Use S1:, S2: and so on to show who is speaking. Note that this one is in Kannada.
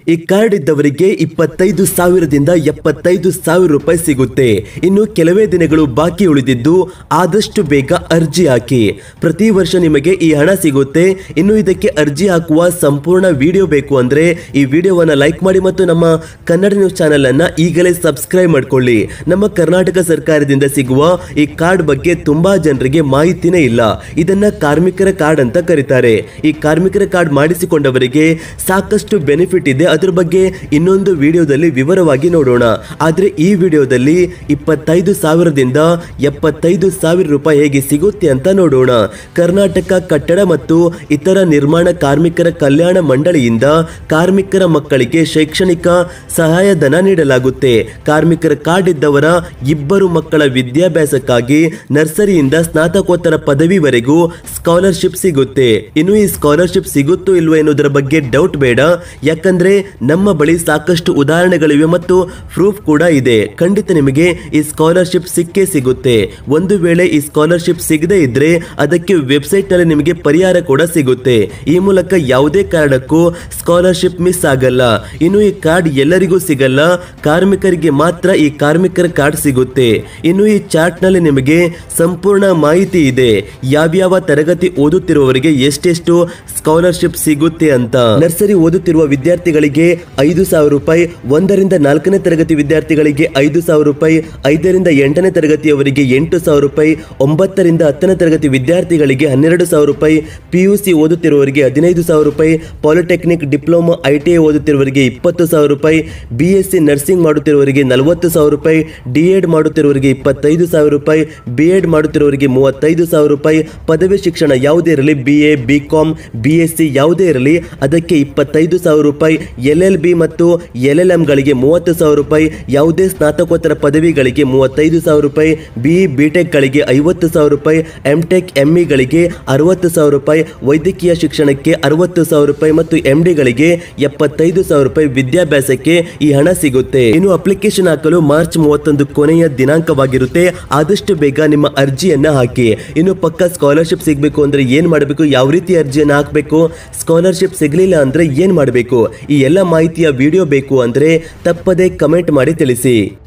S1: ಈ ಕಾರ್ಡ್ ಇದ್ದವರಿಗೆ ಇಪ್ಪತ್ತೈದು ಸಾವಿರದಿಂದ ಎಪ್ಪತ್ತೈದು ಸಾವಿರ ರೂಪಾಯಿ ಸಿಗುತ್ತೆ ಇನ್ನು ಕೆಲವೇ ದಿನಗಳು ಬಾಕಿ ಉಳಿದಿದ್ದು ಆದಷ್ಟು ಬೇಗ ಅರ್ಜಿ ಹಾಕಿ ಪ್ರತಿ ವರ್ಷ ನಿಮಗೆ ಈ ಹಣ ಸಿಗುತ್ತೆ ಇನ್ನು ಇದಕ್ಕೆ ಅರ್ಜಿ ಹಾಕುವ ಸಂಪೂರ್ಣ ವಿಡಿಯೋ ಬೇಕು ಅಂದ್ರೆ ಈ ವಿಡಿಯೋವನ್ನ ಲೈಕ್ ಮಾಡಿ ಮತ್ತು ನಮ್ಮ ಕನ್ನಡ ನ್ಯೂಸ್ ಚಾನೆಲ್ ಅನ್ನ ಈಗಲೇ ಸಬ್ಸ್ಕ್ರೈಬ್ ಮಾಡ್ಕೊಳ್ಳಿ ನಮ್ಮ ಕರ್ನಾಟಕ ಸರ್ಕಾರದಿಂದ ಸಿಗುವ ಈ ಕಾರ್ಡ್ ಬಗ್ಗೆ ತುಂಬಾ ಜನರಿಗೆ ಮಾಹಿತಿನೇ ಇಲ್ಲ ಇದನ್ನ ಕಾರ್ಮಿಕರ ಕಾರ್ಡ್ ಅಂತ ಕರೀತಾರೆ ಈ ಕಾರ್ಮಿಕರ ಕಾರ್ಡ್ ಮಾಡಿಸಿಕೊಂಡವರಿಗೆ ಸಾಕಷ್ಟು ಬೆನಿಫಿಟ್ ಇದೆ ಅದ್ರ ಬಗ್ಗೆ ಇನ್ನೊಂದು ವಿಡಿಯೋದಲ್ಲಿ ವಿವರವಾಗಿ ನೋಡೋಣ ಆದ್ರೆ ಈ ವಿಡಿಯೋದಲ್ಲಿ ಇಪ್ಪತ್ತೈದು ಸಾವಿರದಿಂದ ಎಪ್ಪತ್ತೈದು ಸಾವಿರ ರೂಪಾಯಿ ಹೇಗೆ ಸಿಗುತ್ತೆ ಅಂತ ನೋಡೋಣ ಕರ್ನಾಟಕ ಕಟ್ಟಡ ಮತ್ತು ಇತರ ನಿರ್ಮಾಣ ಕಾರ್ಮಿಕರ ಕಲ್ಯಾಣ ಮಂಡಳಿಯಿಂದ ಕಾರ್ಮಿಕರ ಮಕ್ಕಳಿಗೆ ಶೈಕ್ಷಣಿಕ ಸಹಾಯಧನ ನೀಡಲಾಗುತ್ತೆ ಕಾರ್ಮಿಕರ ಕಾರ್ಡ್ ಇದ್ದವರ ಇಬ್ಬರು ಮಕ್ಕಳ ವಿದ್ಯಾಭ್ಯಾಸಕ್ಕಾಗಿ ನರ್ಸರಿಯಿಂದ ಸ್ನಾತಕೋತ್ತರ ಪದವಿವರೆಗೂ ಸ್ಕಾಲರ್ಶಿಪ್ ಸಿಗುತ್ತೆ ಇನ್ನು ಈ ಸ್ಕಾಲರ್ಶಿಪ್ ಸಿಗುತ್ತೋ ಇಲ್ವೋ ಎನ್ನುವುದರ ಬಗ್ಗೆ ಡೌಟ್ ಬೇಡ ಯಾಕಂದ್ರೆ ನಮ್ಮ ಬಳಿ ಸಾಕಷ್ಟು ಉದಾಹರಣೆಗಳಿವೆ ಮತ್ತು ಪ್ರೂಫ್ ಕೂಡ ಇದೆ ಖಂಡಿತ ನಿಮಗೆ ಈ ಸ್ಕಾಲರ್ಶಿಪ್ ಸಿಕ್ಕೇ ಸಿಗುತ್ತೆ ಒಂದು ವೇಳೆ ಈ ಸ್ಕಾಲರ್ಶಿಪ್ ಸಿಗದೇ ಇದ್ರೆ ಅದಕ್ಕೆ ವೆಬ್ಸೈಟ್ ನಲ್ಲಿ ನಿಮಗೆ ಪರಿಹಾರ ಕೂಡ ಸಿಗುತ್ತೆ ಈ ಮೂಲಕ ಯಾವುದೇ ಕಾರಣಕ್ಕೂ ಸ್ಕಾಲರ್ಶಿಪ್ ಮಿಸ್ ಆಗಲ್ಲ ಇನ್ನು ಈ ಕಾರ್ಡ್ ಎಲ್ಲರಿಗೂ ಸಿಗಲ್ಲ ಕಾರ್ಮಿಕರಿಗೆ ಮಾತ್ರ ಈ ಕಾರ್ಮಿಕರ ಕಾರ್ಡ್ ಸಿಗುತ್ತೆ ಇನ್ನು ಈ ಚಾರ್ಟ್ ನಲ್ಲಿ ನಿಮಗೆ ಸಂಪೂರ್ಣ ಮಾಹಿತಿ ಇದೆ ಯಾವ್ಯಾವ ತರಗತಿ ಓದುತ್ತಿರುವವರಿಗೆ ಎಷ್ಟೆಷ್ಟು ಸ್ಕಾಲರ್ಶಿಪ್ ಸಿಗುತ್ತೆ ಅಂತ ನರ್ಸರಿ ಓದುತ್ತಿರುವ ವಿದ್ಯಾರ್ಥಿಗಳಿಗೆ ಐದು ಸಾವಿರ ರೂಪಾಯಿ ಒಂದರಿಂದ ನಾಲ್ಕನೇ ತರಗತಿ ವಿದ್ಯಾರ್ಥಿಗಳಿಗೆ ಐದು ಸಾವಿರ ರೂಪಾಯಿ ಐದರಿಂದ ಎಂಟನೇ ತರಗತಿಯವರಿಗೆ ಎಂಟು ಸಾವಿರ ರೂಪಾಯಿ ಒಂಬತ್ತರಿಂದ ಹತ್ತನೇ ತರಗತಿ ವಿದ್ಯಾರ್ಥಿಗಳಿಗೆ ಹನ್ನೆರಡು ಸಾವಿರ ರೂಪಾಯಿ ಪಿಯುಸಿ ಓದುತ್ತಿರುವವರಿಗೆ ಹದಿನೈದು ಸಾವಿರ ರೂಪಾಯಿ polytechnic diploma I T I ಓದುತ್ತಿರುವವರಿಗೆ ಇಪ್ಪತ್ತು ಸಾವಿರ ರೂಪಾಯಿ ಬಿ ಎಸ್ ಸಿ ನರ್ಸಿಂಗ್ ಮಾಡುತ್ತಿರುವವರಿಗೆ ನಲವತ್ತು ಸಾವಿರ ರೂಪಾಯಿ ಡಿ ಎಡ್ ಮಾಡುತ್ತಿರುವವರಿಗೆ ಇಪ್ಪತ್ತೈದು ಸಾವಿರ ರೂಪಾಯಿ ಬಿ ಎಡ್ ಮಾಡುತ್ತಿರುವವರಿಗೆ ಮೂವತ್ತೈದು ಸಾವಿರ ರೂಪಾಯಿ ಪದವಿ ಶಿಕ್ಷಣ ಯಾವುದೇ ಇರಲಿ B A B com B S C ಯಾವುದೇ ಇರಲಿ ಅದಕ್ಕೆ ಇಪ್ಪತ್ತೈದು ಸಾವಿರ ರೂಪಾಯಿ ಎಲ್ ಎಲ್ ಬಿ ಮತ್ತು ಎಲ್ ಎಲ್ ಎಂಗಳಿಗೆ ಮೂವತ್ತು ಸಾವಿರ ರೂಪಾಯಿ ಯಾವುದೇ ಸ್ನಾತಕೋತ್ತರ ಪದವಿಗಳಿಗೆ ಮೂವತ್ತೈದು ಸಾವಿರ ರೂಪಾಯಿ ಬಿ ಬಿ ಟೆಕ್ಗಳಿಗೆ ಐವತ್ತು ಸಾವಿರ ರೂಪಾಯಿ ಎಂ ಟೆಕ್ ಎಂ ಇಗಳಿಗೆ ಅರವತ್ತು ಸಾವಿರ ರೂಪಾಯಿ ವೈದ್ಯಕೀಯ ಶಿಕ್ಷಣಕ್ಕೆ ಅರವತ್ತು ಸಾವಿರ ರೂಪಾಯಿ ಮತ್ತು ಎಂ ಡಿಗಳಿಗೆ ಎಪ್ಪತ್ತೈದು ಸಾವಿರ ರೂಪಾಯಿ ವಿದ್ಯಾಭ್ಯಾಸಕ್ಕೆ ಈ ಹಣ ಸಿಗುತ್ತೆ ಇನ್ನು ಅಪ್ಲಿಕೇಶನ್ ಹಾಕಲು ಮಾರ್ಚ್ ಮೂವತ್ತೊಂದು ಕೊನೆಯ ದಿನಾಂಕವಾಗಿರುತ್ತೆ ಆದಷ್ಟು ಬೇಗ ನಿಮ್ಮ ಅರ್ಜಿಯನ್ನ ಹಾಕಿ ಇನ್ನು ಪಕ್ಕ ಸ್ಕಾಲರ್ಶಿಪ್ ಸಿಗಬೇಕು ಅಂದ್ರೆ ಏನ್ ಮಾಡಬೇಕು ಯಾವ ರೀತಿ ಅರ್ಜಿಯನ್ನ ಹಾಕಬೇಕು ಸ್ಕಾಲರ್ಶಿಪ್ ಸಿಗಲಿಲ್ಲ ಅಂದ್ರೆ ಏನ್ ಮಾಡಬೇಕು ಈ ಎಲ್ಲ ಮಾಹಿತಿಯ ವಿಡಿಯೋ ಬೇಕು ಅಂದ್ರೆ ತಪ್ಪದೆ ಕಮೆಂಟ್ ಮಾಡಿ ತಿಳಿಸಿ